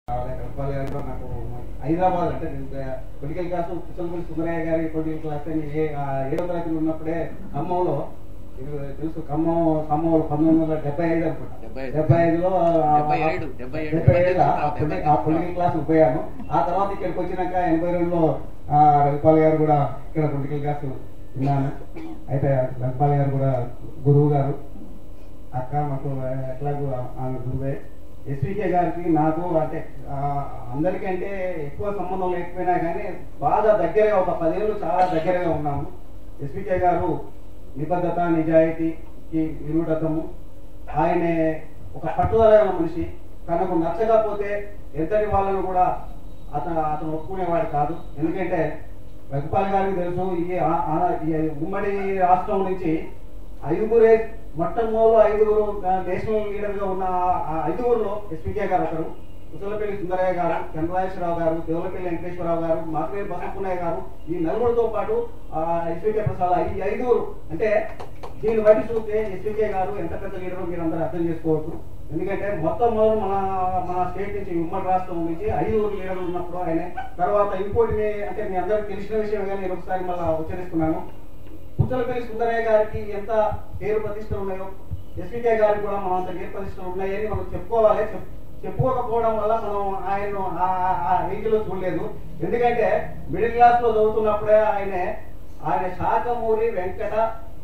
రఘుపాల్ గారు కూడా నాకు హైదరాబాద్ అంటే పొలిటికల్ క్లాస్ పుచ్చలపల్లి సుందరయ్య గారి పొలిటికల్ క్లాస్ అని ఏ ఆ ఏడో తరగతిలో ఉన్నప్పుడే ఖమ్మంలో ఇది తెలుసు ఖమ్మం ఖమ్మంలో పంతొమ్మిది వందల డెబ్బై ఐదు అనుకుంటా డెబ్బై ఐదు. డెబ్బై ఐదులో ఆ- డెబ్బై ఏడు, డెబ్బై ఏడు. డెబ్బై ఏడులో ఆ డెబ్బై పొలి- ఆ పొలిటికల్ క్లాస్ పోయాను ఆ తర్వాత ఇక్కడికి వచ్చినాక ఎనభై రెండులో ఆ, రఘుపాల్ గారు కూడా ఇక్కడ పొలిటికల్ క్లాస్ విన్నాను అయితే రఘుపాల్ గారు కూడా గురువు గారు అక్క మాకు ఎట్లాగూ ఆమె గురువే ఎస్వికే గారికి నాకు అంటే ఆ, అందరికంటే ఎక్కువ సంబంధం లేకపోయినా కానీ బాగా దగ్గరగా ఒక పదేళ్ళు చాలా దగ్గరగా ఉన్నాము ఎస్వికే గారు నిబద్ధత నిజాయితీకి నిరుడతము ఆయనే ఒక పట్టుదల గల మనిషి తనకు నచ్చకపోతే ఎంతటి వాళ్ళను కూడా అతను అతను ఒప్పుకునేవాడు కాదు ఎందుకంటే రఘుపాల్ గారికి తెలుసు ఈ ఆ- ఆ- ఈ ఉమ్మడి రాష్ట్రం నుంచి ఐదుగురే మొట్టమొదలు ఐదుగురు ఆ, నేషనల్ లీడర్ గా ఉన్న ఆ- ఆ ఐదుగురులో ఎస్పీకే గారు ఒకరు కుసలపల్లి సుందరయ్య గారు చంద్రరాజేశ్వరరావు గారు దేవులపల్లి వెంకటేశ్వరరావు గారు మాకవేరు బసపున్నయ్య గారు ఈ నలుగురితో పాటు ఎస్పీకే ప్రసాద్ ఈ ఐదుగురు అంటే దీన్ని బట్టి చూస్తే ఎస్పీకే గారు ఎంత పెద్ద లీడర్ మీరు అందరూ అర్థం చేసుకోవచ్చు ఎందుకంటే మొత్తం మొదలు మన మన స్టేట్ నుంచి ఉమ్మడి రాష్ట్రం నుంచి ఐదుగురు లీడర్లు ఉన్నప్పుడు ఆయన తర్వాత ఇంకోటి మీ- అంటే మీ అందరికి తెలిసిన విషయం కానీ నేను ఒకసారి మళ్ళీ ఉచ్చరిస్తున్నాను పుచ్చలపల్లి సుందరయ్య గారికి ఎంత పేరు ప్రతిష్టలు ఉన్నాయో ఎస్పీకే గారికి కూడా మనం అంత పేరు ప్రతిష్టలు ఉన్నాయని మనం చెప్పుకోవాలి చెప్- చెప్పుకోకపోవడం వల్ల మనం ఆయన ఆ రేంజ్ లో చూడలేదు ఎందుకంటే మిడిల్ క్లాస్ లో చదువుతున్నప్పుడే ఆయన ఆయన శాఖమూరి వెంకట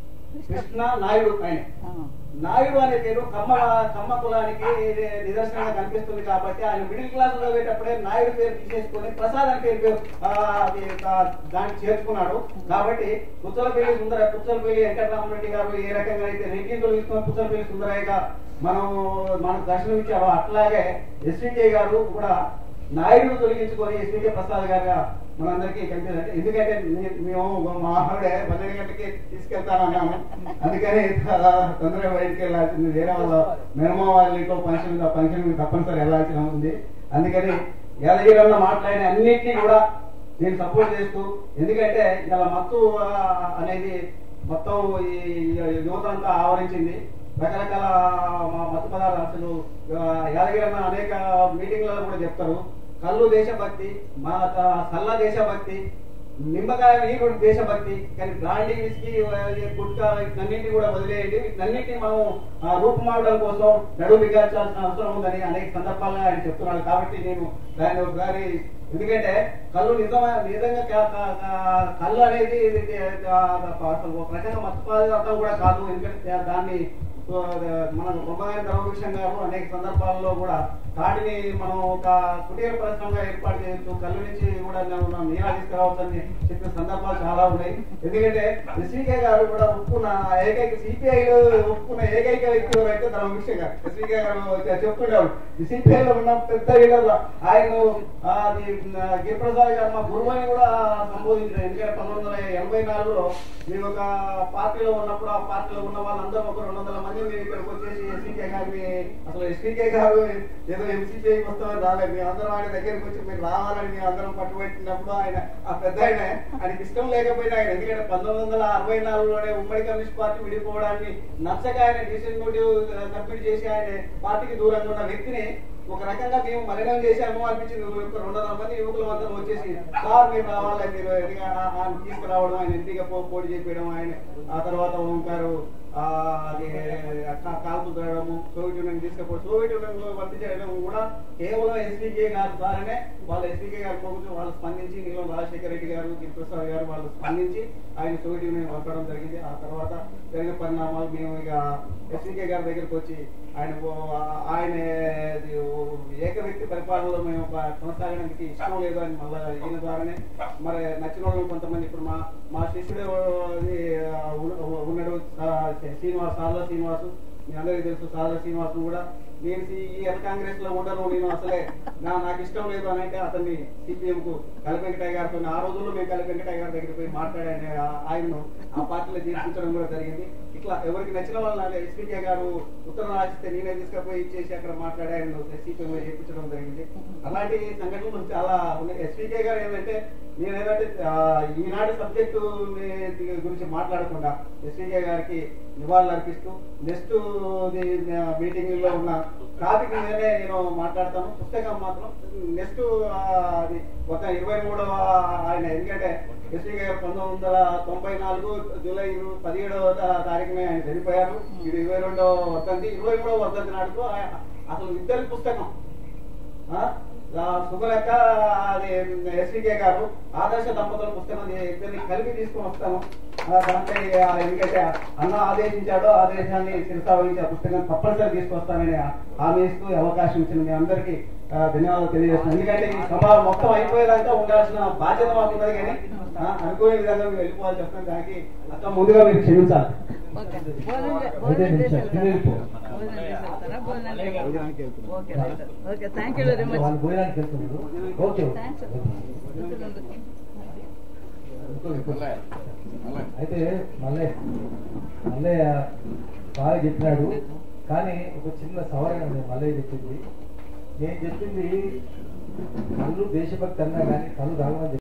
కృష్ణ నాయుడు ఆయన నాయుడు అనే పేరు కమ్మ కమ్మ కులానికి నిదర్శనంగా కనిపిస్తుంది కాబట్టి ఆయన మిడిల్ క్లాస్ చదివేటప్పుడే నాయుడు పేరు తీసేసుకొని ప్రసాద్ అనే పేరు ఆ, అది, ఆ, దానికి చేర్చుకున్నాడు కాబట్టి పుచ్చలపల్లి సుందర పుచ్చలపల్లి వెంకటరామరెడ్డి గారు ఏ రకంగా అయితే రేటింగ్లు తీసుకొని పుచ్చలపల్లి సుందరయ్యగా మనం మనకు దర్శనం ఇచ్చారో అట్లాగే ఎస్వికే గారు కూడా నాయుడు తొలగించుకొని ఎస్వికే ప్రసాద్ గారుగా మనందరికీ కనిపించారు ఎందుకంటే మే- మేము మా ఆవిడే పన్నెండు గంటలకి తీసుకెళ్తానన్నాము అందుకని చాలా తొందరగా బయటికి వెళ్ళాల్సింది వేరే వాళ్ళ మేనమా వాళ్ళ ఇంట్లో ఫంక్షన్ ఉంది ఆ ఫంక్షన్ తప్పనిసరి వెళ్ళాల్సిన ఉంది అందుకని ఎలగిరన్న మాట్లాడిన అన్నింటినీ కూడా నేను సపోర్ట్ చేస్తూ ఎందుకంటే ఇలా మత్తు ఆ, అనేది మొత్తం ఈ యువత అంతా ఆవరించింది రకరకాల మ- మత్తు పదార్థాలు అసలు యాదగిరన్న అనేక మీటింగ్లలో కూడా చెప్తారు కళ్ళు దేశభక్తి మా త- సల్ల దేశభక్తి నిమ్మకాయ నీరు దేశభక్తి కానీ బ్రాండీ విస్కీ గుట్కా వీటన్నింటినీ కూడా వదిలేయండి వీటన్నింటినీ మనం ఆ, రూపుమాడడం కోసం నడువు బిగాల్చాల్సిన అవసరం ఉందని అనేక సందర్భాల్లో ఆయన చెప్తున్నాడు కాబట్టి నేను దాన్ని ఒకసారి ఎందుకంటే కళ్ళు నిజమా నిజంగా కా- కా- కా- కళ్ళు అనేది ఇది- ఇది, ఆ, అసలు ఒక రకంగా మత్తు పదార్థం కూడా కాదు ఎందుకంటే దాన్ని సో, మన బొమ్మగారి ధర్మభూషణ్ గారు అనేక సందర్భాల్లో కూడా వాటిని మనం ఒక కుటీర పరిశ్రమగా ఏర్పాటు చేయొచ్చు కళ్ళు నుంచి కూడా మనం నీరా తీసుకురావచ్చు అని చెప్పిన సందర్భాలు చాలా ఉన్నాయి ఎందుకంటే ఎస్వీకే గారు కూడా ఒప్పుకున్న ఏకైక సిపిఐ లో ఒప్పుకున్న ఏకైక వ్యక్తి ఎవరైతే ధర్మభూషణ్ గారు ఎస్వీకే గారు చెప్తుండేవాడు సిపిఐ లో ఉన్న పెద్ద లీడర్ ఆయన ఆ, అది ఆ, గిరిప్రసాద్ గారు మా గురువుని కూడా సంబోధించారు ఎందుకంటే పంతొమ్మిది వందల ఎనభై నాలుగులో మేము ఒక పార్టీలో ఉన్నప్పుడు ఆ పార్టీలో ఉన్న వాళ్ళందరూ ఒక రెండు వందల మంది మేము ఇక్కడికి వచ్చేసి ఎస్పీకే గారిని అసలు ఎస్పీకే గారు ఏదో ఎంసీపీకి వస్తామని రాలేదు మేము అందరం ఆయన దగ్గరికి వచ్చి మీరు రావాలని మేము అందరం పట్టుబట్టినప్పుడు ఆయన ఆ పెద్ద ఆయన ఆయనకి ఇష్టం లేకపోయినా ఆయన ఎందుకంటే పంతొమ్మిది వందల అరవై నాలుగులోనే ఉమ్మడి కమ్యూనిస్ట్ పార్టీ విడిపోవడాన్ని నచ్చక ఆయన డిసిషన్ నోటివ్ సబ్మిట్ చేసి ఆయన పార్టీకి దూరంగా ఉన్న వ్యక్తిని ఒక రకంగా మేము మలినం చేశాము అనిపించింది ఒక రెండు వందల మంది యువకులు అందరం వచ్చేసి సార్ మీరు రావాలి మీరు ఎందుకంటే ఆ- ఆయన తీసుకురావడం ఆయన ఎంపీగా పో- పోటీ చేపించడం ఆయన ఆ తర్వాత ఓంకారు ఆ, అది కా- కాల్పు తిరగడము సోవియట్ యూనియన్ తీసుకపోవడం సోవియట్ యూనియన్ లో వర్తి చేయడం కూడా కేవలం ఎస్పీకే గారి ద్వారానే వాళ్ళు ఎస్పీకే గారు పోవచ్చు వాళ్ళు స్పందించి నీలం రాజశేఖర రెడ్డి గారు గిరిప్రసాద్ గారు వాళ్ళు స్పందించి ఆయన సోవియట్ యూనియన్ పంపడం జరిగింది ఆ తర్వాత జరిగిన పరిణామాలు మేము ఇక ఎస్పీకే గారి దగ్గరికి వచ్చి ఆయన ఓ- ఆయన ఇది ఓ ఏక వ్యక్తి పరిపాలనలో మేము ప- కొనసాగడానికి ఇష్టం లేదు అని మళ్ళీ ఈయన ద్వారానే మరి నచ్చిన వాళ్ళు కొంతమంది ఇప్పుడు మా మా శిష్యుడు అది, ఆ, ఉన్న- ఉన్నాడు ఆ, శ్రీనివాస్ సారదా శ్రీనివాసు మీ అందరికీ తెలుసు సారదా శ్రీనివాస్ కూడా నేను ఈ ఎన్ కాంగ్రెస్ లో ఉండను నేను అసలే నా నాకు ఇష్టం లేదు అని అంటే అతన్ని సిపిఎం కు కలి వెంకటయ్య గారితో ఆ రోజుల్లో మేము కలి వెంకటయ్య గారి దగ్గరికి పోయి మాట్లాడాను ఆ- ఆయనను ఆ పార్టీలో చేర్పించడం కూడా జరిగింది ఇట్లా ఎవరికి నచ్చిన వాళ్ళు ఎస్పీకే గారు ఉత్తరం రాసిస్తే నేనే తీసుకుపోయి ఇచ్చేసి అక్కడ మాట్లాడి ఆయన సిపిఎం లో చేర్పించడం జరిగింది అలాంటి సంఘటనలు చాలా ఉన్నాయి ఎస్పీకే గారు ఏంటంటే నేను ఏంటంటే ఆ, ఈనాటి సబ్జెక్టు గురించి మాట్లాడకుండా ఎస్టీకే గారికి నివాళులు అర్పిస్తూ నెక్స్ట్ మీటింగ్ లో ఉన్న టాపిక్ మీదనే నేను మాట్లాడతాను పుస్తకం మాత్రం నెక్స్ట్ అది ఒక ఇరవై మూడవ ఆయన ఎందుకంటే ఎస్టీ గారు పంతొమ్మిది వందల తొంభై నాలుగు జూలై ఇరు- పదిహేడవ తా- తారీఖున ఆయన చనిపోయారు ఇది ఇరవై రెండవ వర్ధంతి ఇరవై మూడవ వర్ధంతి నాడుకు ఆయన అసలు ఇద్దరి పుస్తకం ఆ? ఆ సుమలక్క అది ఎస్వికే గారు ఆదర్శ దంపతుల పుస్తకం ఇది ఇద్దరిని కలిపి తీసుకొని వస్తాను ఆ దాంట్లో ఆ ఎందుకంటే అన్న ఆదేశించాడో ఆదేశాన్ని శిరసావహించి ఆ పుస్తకం తప్పనిసరి తీసుకొస్తానని హామీ ఇస్తూ ఈ అవకాశం ఇచ్చిన మీ అందరికీ ఆ, ధన్యవాదాలు తెలియజేస్తున్నాను ఎందుకంటే ఈ సభ మొత్తం అయిపోయేదాకా ఉండాల్సిన బాధ్యత మాకు ఉన్నది కానీ ఆ, అనుకోని విధంగా మేము వెళ్ళిపోవాల్సి వస్తుంది దానికి అక్క ముందుగా మీరు క్షమించాలి ఓకే. భోజనం- భోజనం చేసి వెళ్తారా? భోజనం చేసి వెళ్తారా? భోజనానికి okay right. Okay thank you very much వాళ్ళు భోజనానికి వెళ్తున్నారు ఓకే థ్యాంక్స్ అయితే మళ్ళీ మల్లయ్య బాగా చెప్పినాడు కానీ ఒక చిన్న సవరణ ఉంది మల్లయ్య చెప్పింది నేను చెప్పింది కళ్ళు దేశభక్తి అన్నా కానీ కళ్ళు తాగమని